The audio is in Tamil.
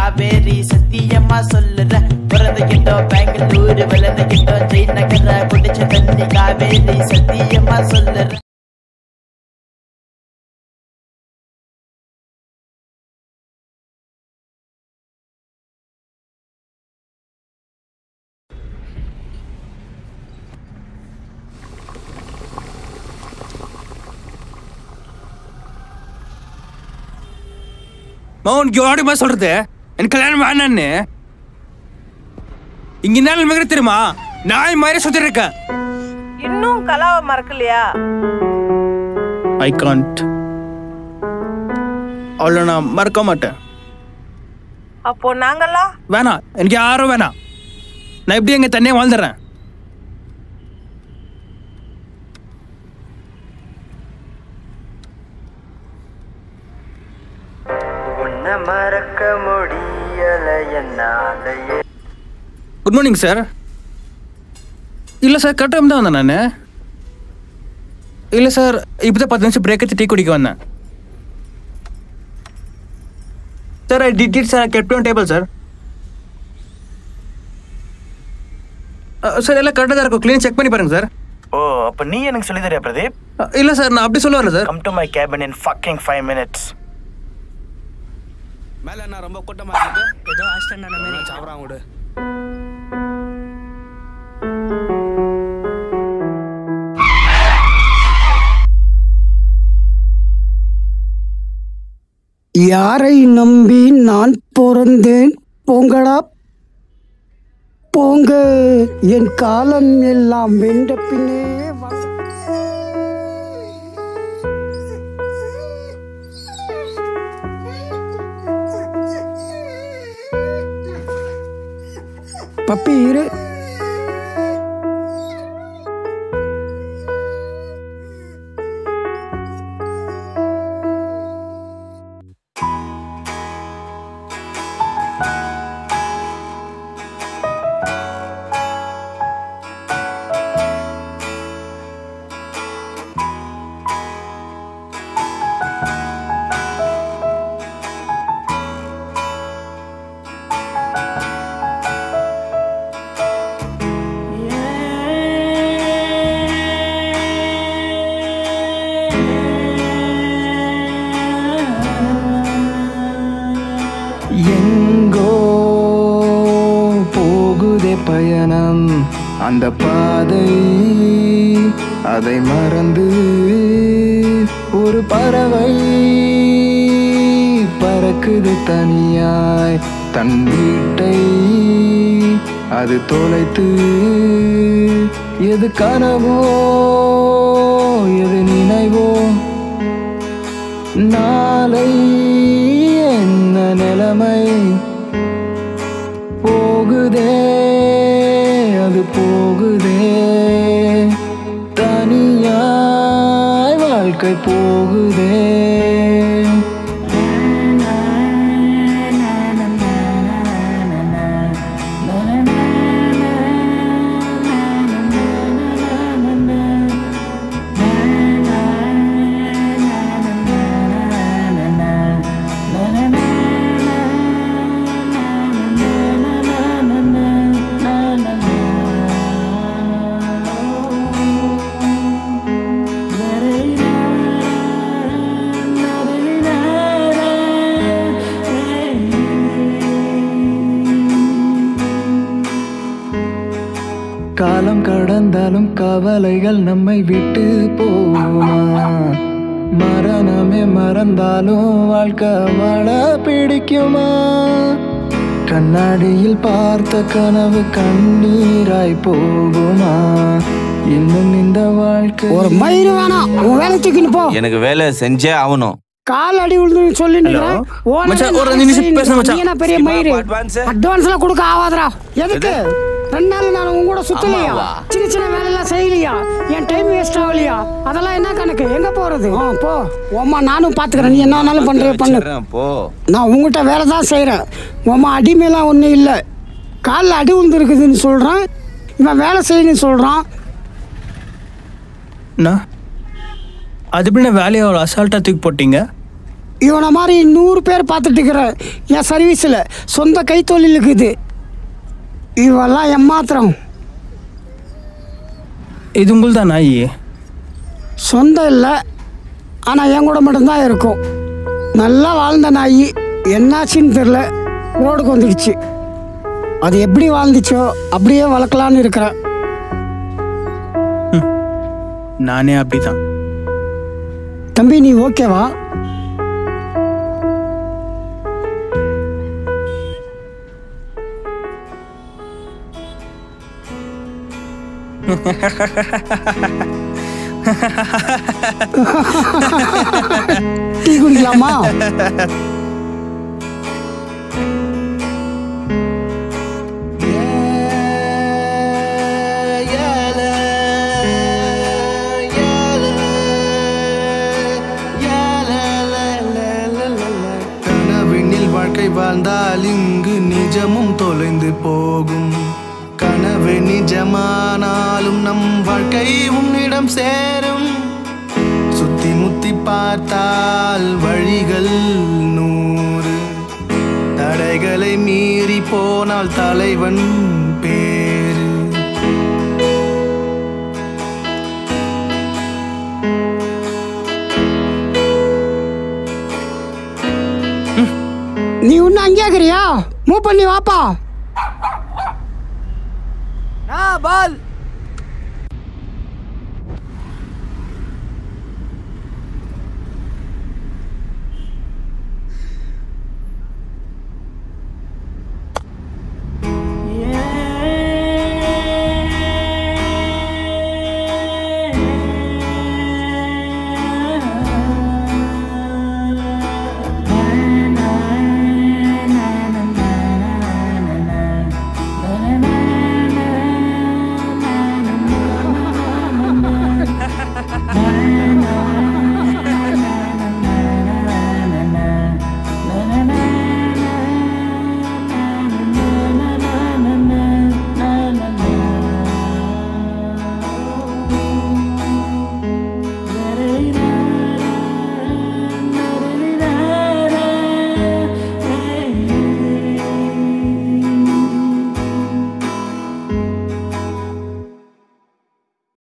காவேரி சத்தியமா சொல்லுற பிறந்துகிட்டோம் பெங்களூரு விளைந்துகிட்டோம் ஜெயநகர குடிச்ச தண்ணி காவேரி சத்தியமா சொல்லுற உனக்கு எவ்வளோ சொல்றது எனக்கு கல்யாணம் வேணான்னு இங்க என்ன நிலைமை தெரியுமா நாய் மாதிரி சுத்தி இருக்கேன் இன்னும் கலாவை மறக்கலையா ஐ காண்ட் அவளை நான் மறக்க மாட்டேன் அப்போ நாங்கெல்லாம் வேணாம் எனக்கு யாரும் வேணாம் நான் எப்படி எங்க தனியாக வாழ்ந்துடுறேன் உன்னை மறக்க முடியல என்னாலையே குட் மார்னிங் சார் இல்லை சார் கரெக்ட் டைம் தான் வந்தேன் நான் இல்லை சார் இப்போ தான் பத்து நிமிஷம் பிரேக் எடுத்து டீ குடிக்க வந்தேன் sir I did it sir kept on table sir sir எல்லாம் கரெக்டாக தான் இருக்கும் க்ளீன் செக் பண்ணி பாருங்க சார் ஓ அப்ப நீ எனக்கு சொல்லி தரியா பிரதீப் இல்லை சார் நான் அப்படி சொல்ல வரல sir come to my cabin in fucking five minutes மேலே நான் ரொம்ப கூட்டமாக இருக்குது ஏதோ ஆக்சிடென்ட் ஆன மாதிரி சாப்பிட்றாங்க விடு யாரை நம்பி நான் பிறந்தேன் போங்கடா போங்க என் காலம் எல்லாம் வென்ற பின்னே வந்த- பப்பி இரு எங்கோ போகுதே பயணம் அந்த பாதை அதை மறந்து ஒரு பறவை பறக்குது தனியாய் தன் வீட்டை அது தொலைத்து எது கனவோ எது நினைவோ நாளை என்ன நிலைமை போகுதே அது போகுதே தனியாய் வாழ்க்கை போகுதே காலம் கடந்தாலும் கவலைகள் நம்மை விட்டு போகுமா மரணமே மறந்தாலும் வாழ்க்கை வாழ பிடிக்குமா கண்ணாடியில் பார்த்த கனவு கண்ணீராய் போகுமா இன்னும் இந்த வாழ்க்கை ஒரு மயிறு வேணாம் உன் வேலை தூக்கின்னு போ எனக்கு வேலை செஞ்சே ஆகணும் கால் அடி விழுந்து சொல்லிட்டு மச்சான், ஒரு அஞ்சு நிமிஷம் பேசணும் மச்சான். என்ன பெரிய மயிறு advance. அட்வான்ஸ் எல்லாம் கொடுக்க ஆகாதடா எதுக்கு ரெண்டு நாள் நான் உங்க கூட சுத்தலையா சின்ன சின்ன வேலை எல்லாம் செய்யலையா என் டைம் வேஸ்ட் ஆகலையா அதெல்லாம் என்ன கணக்கு எங்க போறது ஆ, போ ஓமா நானும் பாத்துக்கிறேன் நீ என்ன வேணாலும் பண்ற பண்ணு வச்சிடுறேன், போ நான் உங்ககிட்ட வேலை தான் செய்கிறேன் உமா அடிமையெல்லாம் ஒன்றும் இல்லை காலில் அடி விழுந்துருக்குதுன்னு சொல்கிறான் இவன் வேலை செய்யணும்னு சொல்கிறான் அண்ணா அது எப்படி வேலையை அவ்வளோ அசால்ட்டாக தூக்கி போட்டீங்க இவனை மாதிரி நூறு பேர் பார்த்துட்டு இருக்கிறேன் என் சர்வீஸில் சொந்த கைத்தொழில் இருக்குது இவெல்லாம் ஏமாத்திரம் இது உங்கள் தான் நாய் சொந்தம் இல்லை ஆனால் என் கூட மட்டும்தான் இருக்கும் நல்லா வாழ்ந்த நாய் என்னாச்சுன்னு தெரில ரோடுக்கு வந்துடுச்சு அது எப்படி வாழ்ந்துச்சோ அப்படியே வளர்க்கலான்னு இருக்கிறேன் நானே அப்படிதான் தம்பி நீ ஓகேவா டீ குடிக்கலாமா கனவினில் வாழ்க்கை வாழ்ந்தால் இங்கு நிஜமும் தொலைந்து போகும் கனவு நிஜமானாலும் நம் வாழ்க்கை உன்னிடம் சேரும் சுத்தி முத்தி பார்த்தால் வழிகள் நூறு தடைகளை மீறி போனால் தலைவன் பேரு நீ இன்னும் அங்கேயே இருக்கிறியா மூவ் பண்ணி வாப்பா பால்